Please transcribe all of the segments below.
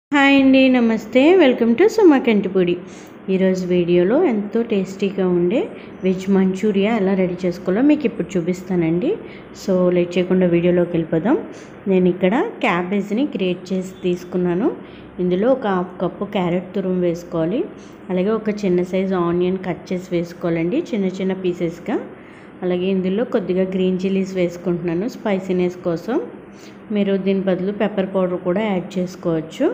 hi అండి నమస్తే welcome to సుమా కంటిపూడి ఈరోజు వీడియోలో ఎంతో టేస్టీగా ఉండే వెజ్ మంచూరియా ఎలా రెడీ చేసుకోవాలో మీకు ఇప్పుడు చూపిస్తానండి సో లేట్ చేయకుండా వీడియోలోకి వెళ్ళిపోదాం నేను ఇక్కడ క్యాబేజ్ని గ్రేట్ చేసి తీసుకున్నాను ఇందులో ఒక హాఫ్ కప్పు క్యారెట్ తురుము వేసుకోవాలి అలాగే ఒక చిన్న సైజు ఆనియన్ కట్ చేసి వేసుకోవాలండి చిన్న చిన్న పీసెస్గా అలాగే ఇందులో కొద్దిగా గ్రీన్ చిల్లీస్ వేసుకుంటున్నాను స్పైసీనెస్ కోసం మీరు దీని బదులు పెప్పర్ పౌడర్ కూడా యాడ్ చేసుకోవచ్చు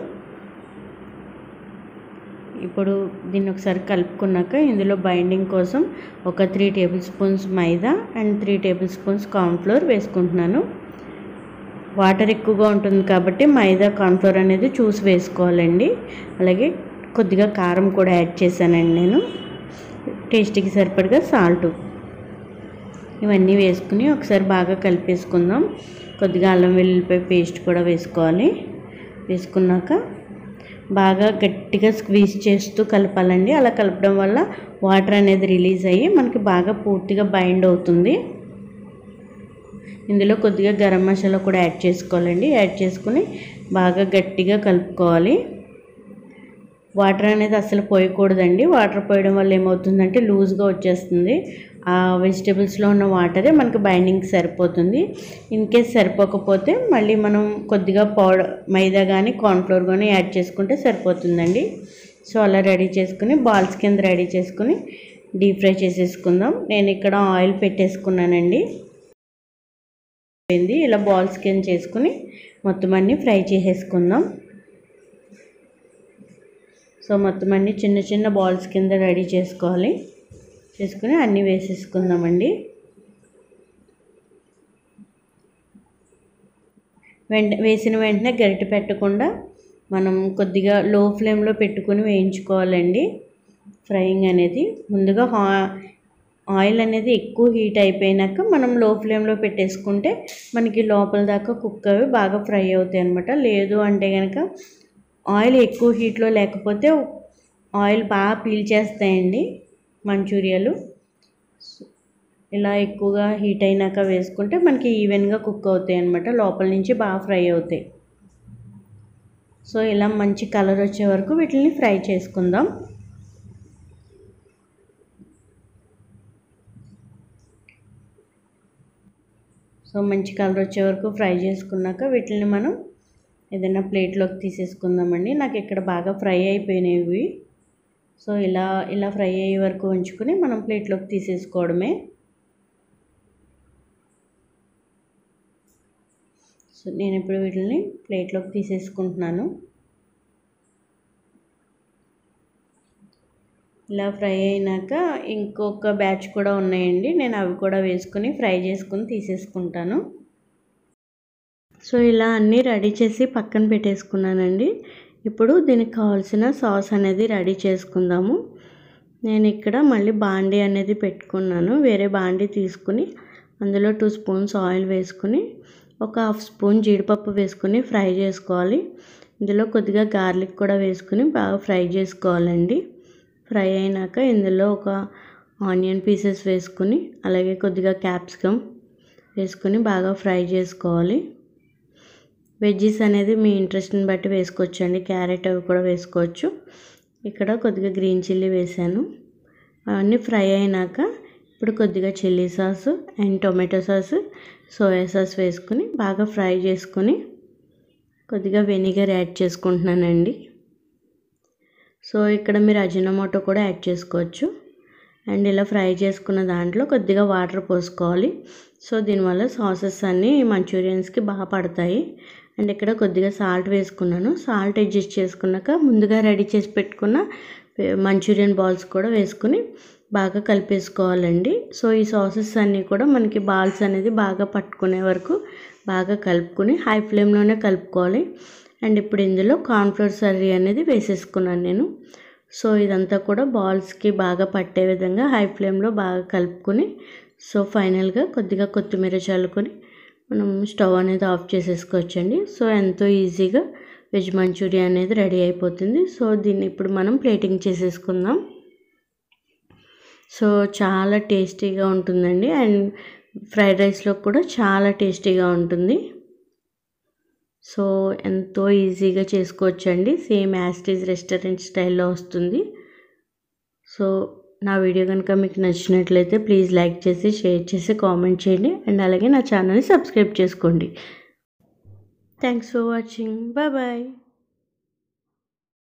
ఇప్పుడు దీన్ని ఒకసారి కలుపుకున్నాక ఇందులో బైండింగ్ కోసం ఒక three table spoons maida and three table spoons cornflour వేసుకుంటున్నాను వాటర్ ఎక్కువగా ఉంటుంది కాబట్టి మైదా కార్న్ఫ్లోర్ అనేది చూసి వేసుకోవాలండి అలాగే కొద్దిగా కారం కూడా యాడ్ చేశానండి నేను టేస్ట్కి సరిపడగా సాల్ట్ ఇవన్నీ వేసుకుని ఒకసారి బాగా కలిపేసుకుందాం కొద్దిగా అల్లం వెల్లుల్లిపాయ పేస్ట్ కూడా వేసుకోవాలి వేసుకున్నాక బాగా గట్టిగా స్క్వీజ్ చేస్తూ కలపాలండి అలా కలపడం వల్ల వాటర్ అనేది రిలీజ్ అయ్యి మనకి బాగా పూర్తిగా బైండ్ అవుతుంది ఇందులో కొద్దిగా గరం మసాలా కూడా యాడ్ చేసుకోవాలండి యాడ్ చేసుకుని బాగా గట్టిగా కలుపుకోవాలి వాటర్ అనేది అసలు పోయకూడదండి వాటర్ పోయడం వల్ల ఏమవుతుందంటే లూజ్గా వచ్చేస్తుంది ఆ వెజిటేబుల్స్లో ఉన్న వాటరే మనకి బైండింగ్ సరిపోతుంది ఇన్ కేస్ సరిపోకపోతే మళ్ళీ మనం కొద్దిగా పౌడర్ మైదా కానీ కార్న్ఫ్లోర్ కానీ యాడ్ చేసుకుంటే సరిపోతుందండి సో అలా రెడీ చేసుకుని బాల్స్ కింద రెడీ చేసుకుని డీప్ ఫ్రై చేసేసుకుందాం నేను ఇక్కడ ఆయిల్ పెట్టేసుకున్నానండి ఇలా బాల్స్ కింద చేసుకుని మొత్తం అన్నీ ఫ్రై చేసేసుకుందాం సో మొత్తం అన్నీ చిన్న చిన్న బాల్స్ కింద రెడీ చేసుకోవాలి చేసుకుని అన్నీ వేసేసుకుందామండి వెంట వేసిన వెంటనే గరిటె పెట్టకుండా మనం కొద్దిగా లో ఫ్లేమ్లో పెట్టుకుని వేయించుకోవాలండి ఫ్రైయింగ్ అనేది ముందుగా ఆయిల్ అనేది ఎక్కువ హీట్ అయిపోయినాక మనం లో ఫ్లేమ్లో పెట్టేసుకుంటే మనకి లోపల దాకా కుక్ అవి బాగా ఫ్రై అవుతాయి అనమాట లేదు అంటే కనుక ఆయిల్ ఎక్కువ హీట్లో లేకపోతే ఆయిల్ బాగా పీల్ చేస్తాయండి మంచూరియాలు ఇలా ఎక్కువగా హీట్ అయినాక వేసుకుంటే మనకి ఈవెన్గా కుక్ అవుతాయి అనమాట లోపల నుంచి బాగా ఫ్రై అవుతాయి సో ఇలా మంచి కలర్ వచ్చే వరకు వీటిని ఫ్రై చేసుకుందాం సో మంచి కలర్ వచ్చే వరకు ఫ్రై చేసుకున్నాక వీటిని మనం ఏదైనా ప్లేట్లోకి తీసేసుకుందామండి నాకు ఇక్కడ బాగా ఫ్రై అయిపోయినవి సో ఇలా ఇలా ఫ్రై అయ్యే వరకు ఉంచుకొని మనం ప్లేట్లోకి తీసేసుకోవడమే సో నేను ఇప్పుడు వీటిని ప్లేట్లోకి తీసేసుకుంటున్నాను ఇలా ఫ్రై అయినాక ఇంకొక బ్యాచ్ కూడా ఉన్నాయండి నేను అవి కూడా వేసుకుని ఫ్రై చేసుకుని తీసేసుకుంటాను సో ఇలా అన్నీ రెడీ చేసి పక్కన పెట్టేసుకున్నానండి ఇప్పుడు దీనికి కావాల్సిన సాస్ అనేది రెడీ చేసుకుందాము నేను ఇక్కడ మళ్ళీ బాండీ అనేది పెట్టుకున్నాను వేరే బాండీ తీసుకుని అందులో టూ స్పూన్స్ ఆయిల్ వేసుకుని ఒక హాఫ్ స్పూన్ జీడిపప్పు వేసుకుని ఫ్రై చేసుకోవాలి ఇందులో కొద్దిగా గార్లిక్ కూడా వేసుకుని బాగా ఫ్రై చేసుకోవాలండి ఫ్రై అయినాక ఇందులో ఒక ఆనియన్ పీసెస్ వేసుకుని అలాగే కొద్దిగా క్యాప్సికమ్ వేసుకుని బాగా ఫ్రై చేసుకోవాలి వెజ్జీస్ అనేది మీ ఇంట్రెస్ట్ని బట్టి వేసుకోవచ్చు అండి క్యారెట్ అవి కూడా వేసుకోవచ్చు ఇక్కడ కొద్దిగా గ్రీన్ చిల్లీ వేసాను అవన్నీ ఫ్రై అయినాక ఇప్పుడు కొద్దిగా chilli sauce and tomato sauce soya sauce వేసుకుని బాగా ఫ్రై చేసుకుని కొద్దిగా వెనిగర్ యాడ్ చేసుకుంటున్నానండి సో ఇక్కడ మీరు అజినమోటో కూడా యాడ్ చేసుకోవచ్చు అండ్ ఇలా ఫ్రై చేసుకున్న దాంట్లో కొద్దిగా వాటర్ పోసుకోవాలి సో దీనివల్ల సాసెస్ అన్నీ మంచూరియన్స్కి బాగా పడతాయి అండ్ ఇక్కడ కొద్దిగా సాల్ట్ వేసుకున్నాను సాల్ట్ అడ్జస్ట్ చేసుకున్నాక ముందుగా రెడీ చేసి పెట్టుకున్న మంచూరియన్ బాల్స్ కూడా వేసుకుని బాగా కలిపేసుకోవాలండి సో ఈ సాసెస్ అన్నీ కూడా మనకి బాల్స్ అనేది బాగా పట్టుకునే వరకు బాగా కలుపుకొని హై ఫ్లేమ్లోనే కలుపుకోవాలి అండ్ ఇప్పుడు ఇందులో కార్న్ఫ్లోర్ సర్రీ అనేది వేసేసుకున్నాను నేను సో ఇదంతా కూడా బాల్స్కి బాగా పట్టే విధంగా హై ఫ్లేమ్లో బాగా కలుపుకొని సో ఫైనల్గా కొద్దిగా కొత్తిమీర చల్లుకొని మనం స్టవ్ అనేది ఆఫ్ చేసేసుకోవచ్చండి సో ఎంతో ఈజీగా వెజ్ మంచూరియా అనేది రెడీ అయిపోతుంది సో దీన్ని ఇప్పుడు మనం ప్లేటింగ్ చేసేసుకుందాం సో చాలా టేస్టీగా ఉంటుందండి అండ్ ఫ్రైడ్ రైస్లో కూడా చాలా టేస్టీగా ఉంటుంది సో ఎంతో ఈజీగా చేసుకోవచ్చండి సేమ్ యాస్టీజ్ రెస్టారెంట్ స్టైల్లో వస్తుంది సో నా వీడియో కనుక మీకు నచ్చినట్లయితే ప్లీజ్ లైక్ చేసి షేర్ చేసి కామెంట్ చేయండి అండ్ అలాగే నా ఛానల్ని సబ్స్క్రైబ్ చేసుకోండి thanks for watching bye bye